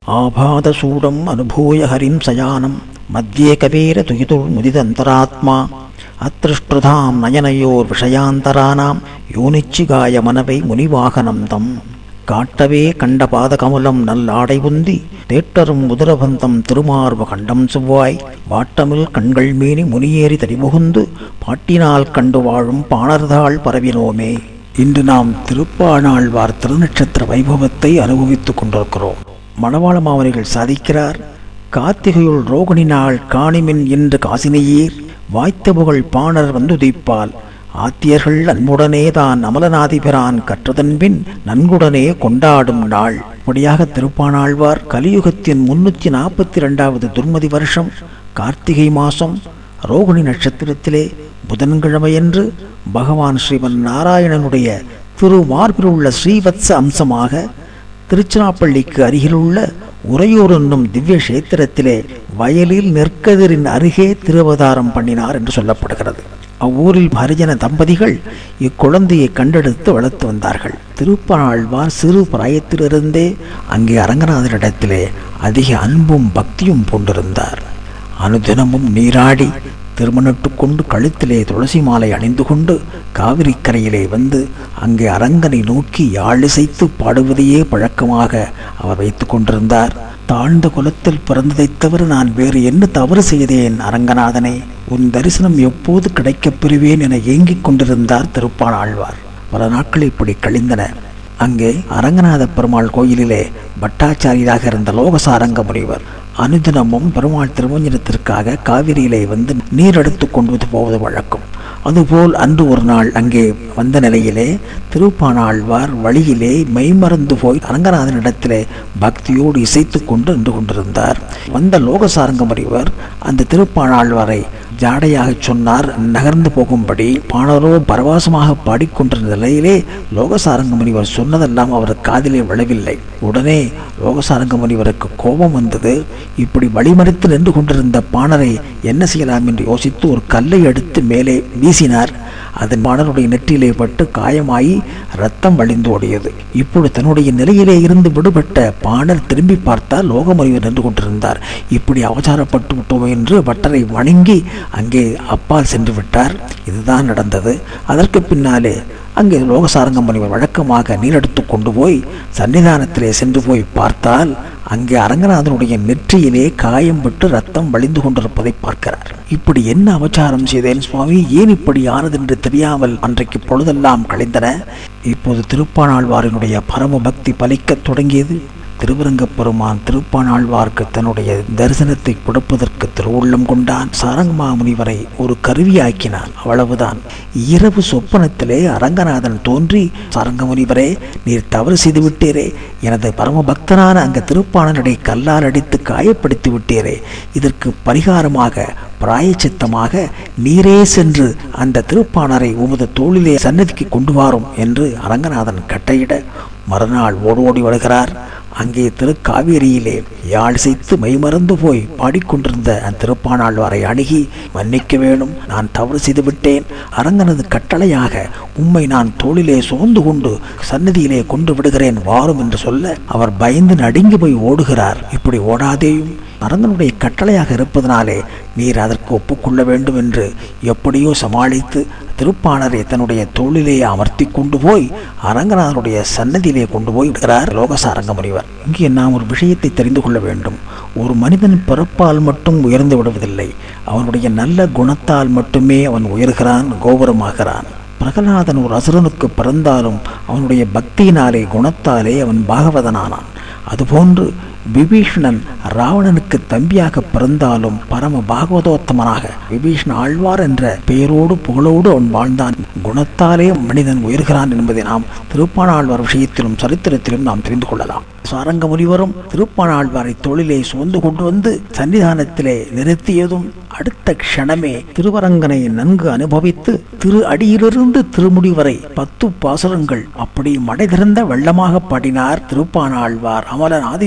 ஆபாதசூடம் அனுபூய ஹரிம் சயானம் மத்தியே கபீர துகிதுர் முதிதந்தராத்மா அத்திருஷ்டுதாம் நயனையோர் விஷயாந்தரானாம் யோனிச்சிகாய மனவை முனிவாகனம் தம் காட்டவே கண்ட பாதகமலம் நல்லாடை உந்தி தேட்டரும் உதரபந்தம் திருமார்பு கண்டம் செவ்வாய் வாட்டமில் கண்கள் மீனி முனியேறி தடிபுகுந்து பாட்டினால் கண்டு வாழும் பாணர்தாள் பரவினோமே இன்று நாம் திருப்பாணாழ்வார் திருநட்சத்திர வைபவத்தை அனுபவித்துக் கொண்டிருக்கிறோம் மணவாள மாமனிகள் சாதிக்கிறார் கார்த்திகையுள் ரோகிணி நாள் காணிமின் என்று காசினியீர் வாய்த்த புகழ் பாணர் வந்துதிப்பால் ஆத்தியர்கள் அன்புடனே தான் அமலநாதிபிரான் கற்றதன்பின் நன்குடனே கொண்டாடும் நாள் இப்படியாக திருப்பாணாழ்வார் கலியுகத்தின் முன்னூற்றி நாற்பத்தி ரெண்டாவது துர்மதி வருஷம் கார்த்திகை மாசம் ரோகிணி நட்சத்திரத்திலே புதன்கிழமையன்று பகவான் ஸ்ரீமன் நாராயணனுடைய திருமார்பில் உள்ள ஸ்ரீவத்ச அம்சமாக திருச்சிராப்பள்ளிக்கு அருகிலுள்ள உறையூர் என்னும் திவ்ய கஷேத்திரத்திலே வயலில் நெற்கதிரின் அருகே திருவதாரம் பண்ணினார் என்று சொல்லப்படுகிறது அவ்வூரில் ஹரிஜன தம்பதிகள் இக்குழந்தையை கண்டெடுத்து வளர்த்து வந்தார்கள் திருப்பாழ்வார் சிறு பிராயத்திலிருந்தே அங்கே அரங்கநாதரிடத்திலே அதிக அன்பும் பக்தியும் பூண்டிருந்தார் அனுதினமும் நீராடி திருமணட்டு கொண்டு கழுத்திலே துளசி மாலை அணிந்து கொண்டு காவிரி கரையிலே வந்து அங்கே அரங்கனை நோக்கி யாழிசைத்து பாடுவதையே பழக்கமாக அவர் வைத்து கொண்டிருந்தார் தாழ்ந்த குலத்தில் பிறந்ததைத் தவிர நான் வேறு என்ன தவறு செய்தேன் அரங்கநாதனே உன் தரிசனம் எப்போது கிடைக்கப் பெறுவேன் என ஏங்கிக் கொண்டிருந்தார் திருப்பான் ஆழ்வார் பல நாட்கள் இப்படி கழிந்தன அங்கே அரங்கநாத பெருமாள் கோயிலிலே பட்டாச்சாரியராக இருந்த லோகசாரங்க முனிவர் அனுதினமும் பெருமாள் திருமஞ்சனத்திற்காக காவிரியிலே வந்து நீர் எடுத்து கொண்டு போவது வழக்கம் அதுபோல் அன்று ஒரு நாள் அங்கே வந்த நிலையிலே திருப்பானாழ்வார் வழியிலே மெய்மறந்து போய் அரங்கநாதனிடத்திலே பக்தியோடு இசைத்து கொண்டு நின்று கொண்டிருந்தார் வந்த லோகசாரங்க முனிவர் அந்த திருப்பானாழ்வாரை ஜாடையாகச் சொன்னார் நகர்ந்து போகும்படி பாணரோ பரவாசமாக பாடிக்கொண்டிருந்த நிலையிலே லோகசாரங்க முனிவர் சொன்னதெல்லாம் அவர் காதிலே விழவில்லை உடனே லோகசாரங்க முனிவருக்கு கோபம் வந்தது இப்படி வழிமறித்து நின்று கொண்டிருந்த பாணரை என்ன செய்யலாம் என்று யோசித்து ஒரு கல்லை எடுத்து மேலே வீசினார் அது பாணருடைய நெற்றியிலே பட்டு காயமாகி ரத்தம் வழிந்து ஓடியது இப்பொழுது தன்னுடைய நிலையிலே இருந்து விடுபட்ட பாணர் திரும்பி பார்த்தால் லோகமுனிவர் நின்று கொண்டிருந்தார் இப்படி அவசாரப்பட்டு விட்டோம் என்று பட்டரை வணங்கி அங்கே அப்பால் சென்று விட்டார் இதுதான் நடந்தது அதற்கு பின்னாலே அங்கே லோகசாரங்க முனிவர் வழக்கமாக நீரெடுத்து கொண்டு போய் சன்னிதானத்திலே சென்று போய் பார்த்தால் அங்கே அரங்கநாதனுடைய நெற்றியிலே காயம் விட்டு ரத்தம் வழிந்து கொண்டிருப்பதை பார்க்கிறார் இப்படி என்ன அபச்சாரம் செய்தேன் சுவாமி ஏன் இப்படி ஆனது என்று தெரியாமல் அன்றைக்கு பொழுதெல்லாம் கழிந்தன இப்போது திருப்பாணாழ்வாரினுடைய பரம பக்தி பலிக்கத் தொடங்கியது திருவரங்கப் பெருமான் திருப்பாணாழ்வார்க்கு தன்னுடைய தரிசனத்தை கொடுப்பதற்கு திருவுள்ளம் கொண்டான் சாரங்கமா முனிவரை ஒரு கருவியாக்கினான் அவ்வளவுதான் இரவு சொப்பனத்திலே அரங்கநாதன் தோன்றி சாரங்க முனிவரே நீர் தவறு செய்து விட்டீரே எனது பரம பக்தனான அங்க திருப்பாணனுடைய கல்லால் அடித்து காயப்படுத்தி விட்டீரே இதற்கு பரிகாரமாக பிராயச்சித்தமாக நீரே சென்று அந்த திருப்பாணரை உமது தோளிலே சன்னதிக்கு கொண்டு வாரும் என்று அரங்கநாதன் கட்டையிட மறுநாள் ஓடோடி வருகிறார் அங்கே திருக்காவேரியிலே யாழ் செய்து மெய்மறந்து போய் பாடிக்கொண்டிருந்த அந்த திருப்பாணாழ்வாரை அணுகி மன்னிக்க வேணும் நான் தவறு செய்து விட்டேன் அரங்கனது கட்டளையாக உம்மை நான் தோளிலே சுமந்து கொண்டு சன்னதியிலே கொண்டு விடுகிறேன் வாரும் என்று சொல்ல அவர் பயந்து நடுங்கி போய் ஓடுகிறார் இப்படி ஓடாதேயும் அரங்கனுடைய கட்டளையாக இருப்பதனாலே நீர் அதற்கு ஒப்புக்கொள்ள வேண்டும் என்று எப்படியோ சமாளித்து திருப்பாணரை தன்னுடைய தோளிலே அமர்த்தி கொண்டு போய் அரங்கநாதனுடைய சன்னதியிலே கொண்டு போய் விடுகிறார் லோகசாரங்க முனிவர் இங்கே நாம் ஒரு விஷயத்தை தெரிந்து கொள்ள வேண்டும் ஒரு மனிதன் பிறப்பால் மட்டும் உயர்ந்து விடுவதில்லை அவனுடைய நல்ல குணத்தால் மட்டுமே அவன் உயர்கிறான் கோபுரமாகிறான் பிரகலாதன் ஒரு அசுரனுக்கு பிறந்தாலும் அவனுடைய பக்தியினாலே குணத்தாலே அவன் பாகவதனானான் அதுபோன்று விபீஷணன் ராவணனுக்கு தம்பியாக பிறந்தாலும் பரம பாகவதோத்தமனாக விபீஷண ஆழ்வார் என்ற பெயரோடு புகழோடு அவன் வாழ்ந்தான் குணத்தாலே மனிதன் உயர்கிறான் என்பதை நாம் திருப்பாணாழ்வார் விஷயத்திலும் சரித்திரத்திலும் நாம் தெரிந்து கொள்ளலாம் சாரங்க முனிவரும் திருப்பாணாழ்வாரை தொழிலை சுமந்து கொண்டு வந்து சன்னிதானத்திலே நிறுத்தியதும் அடுத்த க்ஷணமே திருவரங்கனை நன்கு அனுபவித்து திரு அடியிலிருந்து திருமுடி வரை பத்து பாசுரங்கள் அப்படி மடை திறந்த வெள்ளமாக பாடினார் திருப்பாணாழ்வார் அமலன் ஆதிபிரான்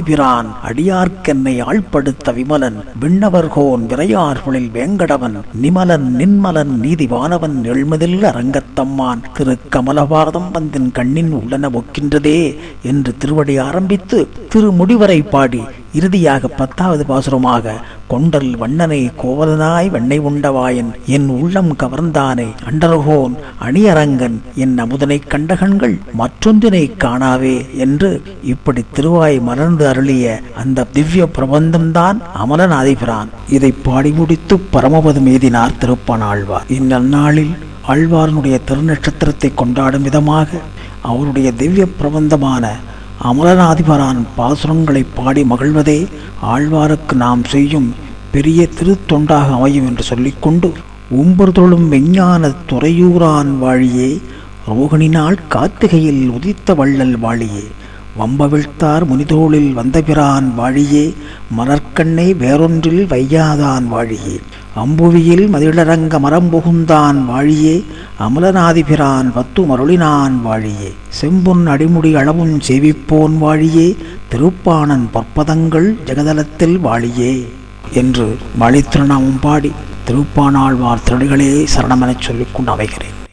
அமரனான் அடியார்க்கென்னை ஆள்படுத்த விமலன் விண்ணவர்கோன் விரையார்களில் வேங்கடவன் நிமலன் நின்மலன் நீதிவானவன் எழுமதில் அரங்கத்தம்மான் திரு கமலபாரதம் வந்தின் கண்ணின் உள்ளன ஒக்கின்றதே என்று திருவடி ஆரம்பித்து திருமுடிவரை பாடி இறுதியாக பத்தாவது பாசுரமாக கொண்டல் வண்ணனை கோவலனாய் வெண்ணை உண்டவாயன் என் உள்ளம் கவர்ந்தானே அண்டர்கோன் அணியரங்கன் என் அமுதனை கண்டகன்கள் மற்றொன்றினை காணாவே என்று இப்படி திருவாய் மலர்ந்து அருளிய அந்த திவ்ய பிரபந்தம்தான் அமலன் ஆதிபிரான் இதை பாடி முடித்து பரமபதம் எய்தினார் திருப்பனாழ்வார் இந்நன்னாளில் ஆழ்வாரனுடைய திருநட்சத்திரத்தை கொண்டாடும் விதமாக அவருடைய திவ்ய பிரபந்தமான அமலநாதிபரான் பாசுரங்களை பாடி மகிழ்வதே ஆழ்வாருக்கு நாம் செய்யும் பெரிய திருத்தொண்டாக அமையும் என்று சொல்லிக்கொண்டு உம்பர்தொழும் விஞ்ஞான துறையூரான் வாழியே ரோகிணினால் கார்த்திகையில் உதித்த வள்ளல் வாழியே வம்பவிழ்த்தார் முனிதோளில் வந்தபிரான் வாழியே மலர்க்கண்ணை வேறொன்றில் வையாதான் வாழியே அம்புவியில் மதிலரங்க மரம் புகுந்தான் வாழியே அமலநாதிபிரான் பத்து மருளினான் வாழியே செம்பொன் அடிமுடி அளவும் சேவிப்போன் வாழியே திருப்பாணன் பொற்பதங்கள் ஜெகதலத்தில் வாழியே என்று வாழித்திருநாமம் பாடி திருப்பானாழ்வார் திருடிகளே சரணமெனச் சொல்லிக்கொண்டு அமைகிறேன்